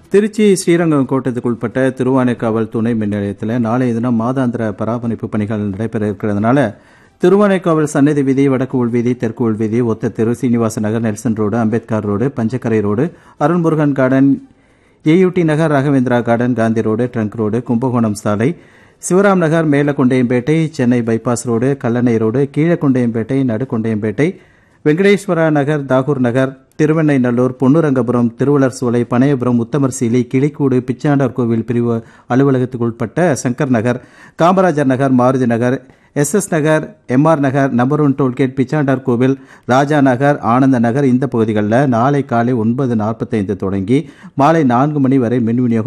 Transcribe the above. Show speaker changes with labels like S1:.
S1: திருச்சி ஸ்ரீரங்கம் கோட்டத்துக்கு உட்பட்ட திருவானைக்காவல் துணை மின் நிலையத்தில் நாளைய தினம் மாதாந்திர பராமரிப்பு பணிகள் நடைபெற இருக்கிறதுனால திருவானைக்காவல் சன்னதி வீதி வடக்கு உள்வீதி தெற்கு உள்வீதி ஒத்த தெரு Srinivasa Nagar Nelson road Ambedkar road Panchakarai road Arulmurugan garden A U D Nagar Raghavendra garden Gandhi road trunk road Kumbakonam சாலை Sivaram Nagar Melakondayampettai Chennai bypass road Kallanai road Keezhakondayampettai Nadukondayampettai Venkateswara Nagar Tagore Nagar Thiruvennainallur Ponnurangapuram Thiruvallar Solai Panaiyapuram உத்தமர் சீலி கிளிக்கூடு பிச்சாண்டார் கோவில் பிரிவு அலுவலகத்துக்கு உட்பட்ட Shankar Nagar Kamarajar Nagar Maruthi Nagar S S Nagar M R Nagar number one tollgate Pichandar Kovil Raja நகர் ஆனந்த நகர் இந்த பகுதிகளில் நாளை காலை ஒன்பது நாற்பத்தைந்து தொடங்கி மாலை நான்கு மணி வரை மின் விநியோகம்